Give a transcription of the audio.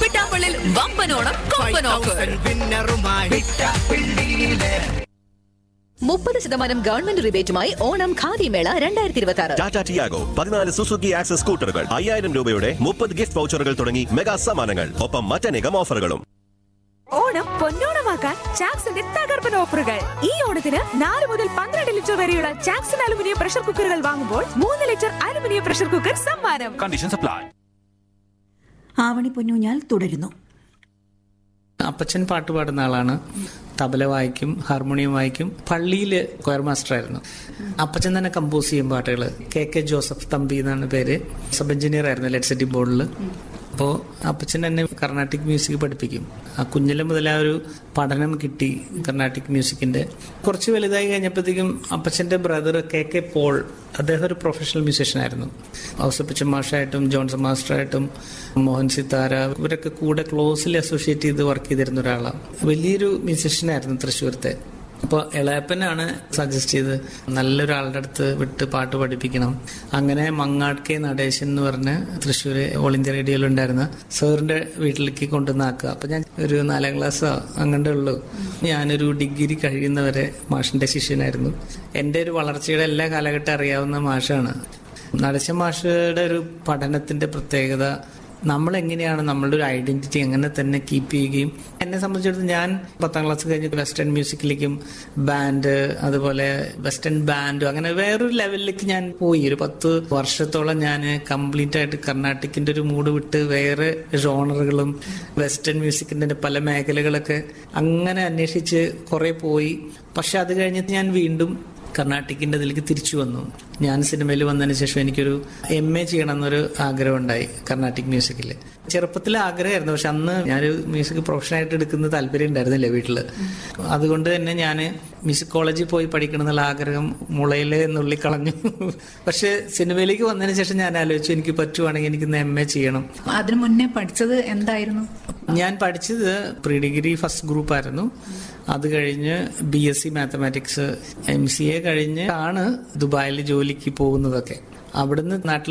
പിട്ടാപ്പള്ളിൽ വമ്പനോണം കൊമ്പൻ ഓഫർ മുപ്പത് ശതമാനം ഗവൺമെന്റ് റിബേറ്റുമായി ഓണം ഖാദി മേള രണ്ടായിരത്തി ഇരുപത്തി ആറ് ടാറ്റ ടിയാഗോ പതിനാല് സുസുക്കി ആക്സസ് സ്കൂട്ടറുകൾ അയ്യായിരം രൂപയുടെ മുപ്പത് ഗിഫ്റ്റ് വൗച്ചറുകൾ തുടങ്ങി മെഗാ സമ്മാനങ്ങൾ ഒപ്പം മറ്റനേകം ഓഫറുകളും ഓണം പൊന്നോണമാക്കാൻ ചാക്സിന്റെ തകർപ്പൻ ഓഫറുകൾ ഈ ഓണത്തിന് നാല് മുതൽ പന്ത്രണ്ട് ലിറ്റർ വരെയുള്ള ചാക്സൺ അലുമിനിയം പ്രഷർ കുക്കറുകൾ വാങ്ങുമ്പോൾ മൂന്ന് ലിറ്റർ അലുമിനിയം പ്രഷർ കുക്കർ സമ്മാനം Conditions apply. ആവണി പൊന്നൂഞ്ഞാൽ തുടരുന്നു അപ്പച്ചൻ പാട്ട് പാടുന്ന ആളാണ് തബല വായിക്കും ഹാർമോണിയം വായിക്കും പള്ളിയിൽ കൊയർ മാസ്റ്റർ ആയിരുന്നു അപ്പച്ചൻ തന്നെ കമ്പോസ് ചെയ്യും പാട്ടുകൾ കെ കെ ജോസഫ് തമ്പി എന്നാണ് പേര് സബ് എഞ്ചിനീയർ ആയിരുന്നു ലെറ്റ് ബോർഡിൽ അപ്പോൾ അപ്പച്ചൻ എന്നെ കർണാട്ടിക് മ്യൂസിക് പഠിപ്പിക്കും ആ കുഞ്ഞിലെ മുതൽ ആ ഒരു പഠനം കിട്ടി കർണാട്ടിക് മ്യൂസിക്കിന്റെ കുറച്ച് വലുതായി കഴിഞ്ഞപ്പോഴത്തേക്കും അപ്പച്ചന്റെ ബ്രദർ കെ കെ പോൾ അദ്ദേഹം ഒരു പ്രൊഫഷണൽ മ്യൂസീഷ്യൻ ആയിരുന്നു ഔസപ്പച്ചൻ മാഷായിട്ടും ജോൺസൺ മാസ്റ്ററായിട്ടും മോഹൻ സിത്താര ഇവരൊക്കെ കൂടെ ക്ലോസിലി അസോസിയേറ്റ് ചെയ്ത് വർക്ക് ചെയ്തിരുന്ന ഒരാളാണ് വലിയൊരു മ്യൂസീഷ്യൻ ആയിരുന്നു തൃശ്ശൂരത്തെ അപ്പോൾ ഇളയപ്പനാണ് സജസ്റ്റ് ചെയ്ത് നല്ലൊരാളുടെ അടുത്ത് വിട്ട് പാട്ട് പഠിപ്പിക്കണം അങ്ങനെ മങ്ങാട് കെ നടേശൻ എന്ന് പറഞ്ഞ് തൃശ്ശൂർ ഓൾ ഇന്ത്യ റേഡിയോയിൽ ഉണ്ടായിരുന്ന സാറിന്റെ വീട്ടിലേക്ക് കൊണ്ടുവന്നാക്കുക അപ്പൊ ഞാൻ ഒരു നാലാം ക്ലാസ്സോ അങ്ങോട്ടേ ഉള്ളൂ ഞാനൊരു ഡിഗ്രി കഴിയുന്നവരെ മാഷിന്റെ ശിഷ്യനായിരുന്നു എൻ്റെ ഒരു വളർച്ചയുടെ എല്ലാ കാലഘട്ടം അറിയാവുന്ന മാഷാണ് നടശ മാഷയുടെ ഒരു പഠനത്തിന്റെ പ്രത്യേകത നമ്മൾ എങ്ങനെയാണ് നമ്മളുടെ ഒരു ഐഡന്റിറ്റി എങ്ങനെ തന്നെ കീപ്പ് ചെയ്യുകയും എന്നെ സംബന്ധിച്ചിടത്തോളം ഞാൻ പത്താം ക്ലാസ് കഴിഞ്ഞ് വെസ്റ്റേൺ മ്യൂസിക്കിലേക്കും ബാൻഡ് അതുപോലെ വെസ്റ്റേൺ ബാൻഡ് അങ്ങനെ വേറൊരു ലെവലിലേക്ക് ഞാൻ പോയി ഒരു പത്ത് വർഷത്തോളം ഞാൻ കംപ്ലീറ്റ് ആയിട്ട് കർണാട്ടിക്കിന്റെ ഒരു മൂഡ് വിട്ട് വേറെ ജോണറുകളും വെസ്റ്റേൺ മ്യൂസിക്കിന്റെ പല മേഖലകളൊക്കെ അങ്ങനെ അന്വേഷിച്ച് കുറെ പോയി പക്ഷെ അത് കഴിഞ്ഞിട്ട് ഞാൻ വീണ്ടും കർണാട്ടിക്കിന്റെ ഇതിലേക്ക് തിരിച്ചു വന്നു ഞാൻ സിനിമയിൽ വന്നതിന് ശേഷം എനിക്കൊരു എം എ ചെയ്യണം എന്നൊരു ആഗ്രഹം ഉണ്ടായി കർണാട്ടിക് മ്യൂസിക്കിൽ ചെറുപ്പത്തിലെ ആഗ്രഹമായിരുന്നു പക്ഷെ അന്ന് ഞാനൊരു മ്യൂസിക് പ്രൊഫഷനായിട്ട് എടുക്കുന്ന താല്പര്യം ഉണ്ടായിരുന്നില്ല വീട്ടില് അതുകൊണ്ട് തന്നെ ഞാൻ മ്യൂസിക് കോളേജിൽ പോയി പഠിക്കണം എന്നുള്ള ആഗ്രഹം മുളയിലെ നുള്ളി കളഞ്ഞു പക്ഷെ സിനിമയിലേക്ക് വന്നതിന് ശേഷം ഞാൻ ആലോചിച്ചു എനിക്ക് പറ്റുവാണെങ്കിൽ എനിക്ക് എം എ ചെയ്യണം അതിനു മുന്നേ പഠിച്ചത് എന്തായിരുന്നു ഞാൻ പഠിച്ചത് പ്രീ ഡിഗ്രി ഫസ്റ്റ് ഗ്രൂപ്പ് ആയിരുന്നു അത് കഴിഞ്ഞ് B S C mathematics M C A കഴിഞ്ഞ് ആണ് ദുബായിൽ ജോലിക്ക് പോകുന്നതൊക്കെ അവിടുന്ന് നാട്ടിൽ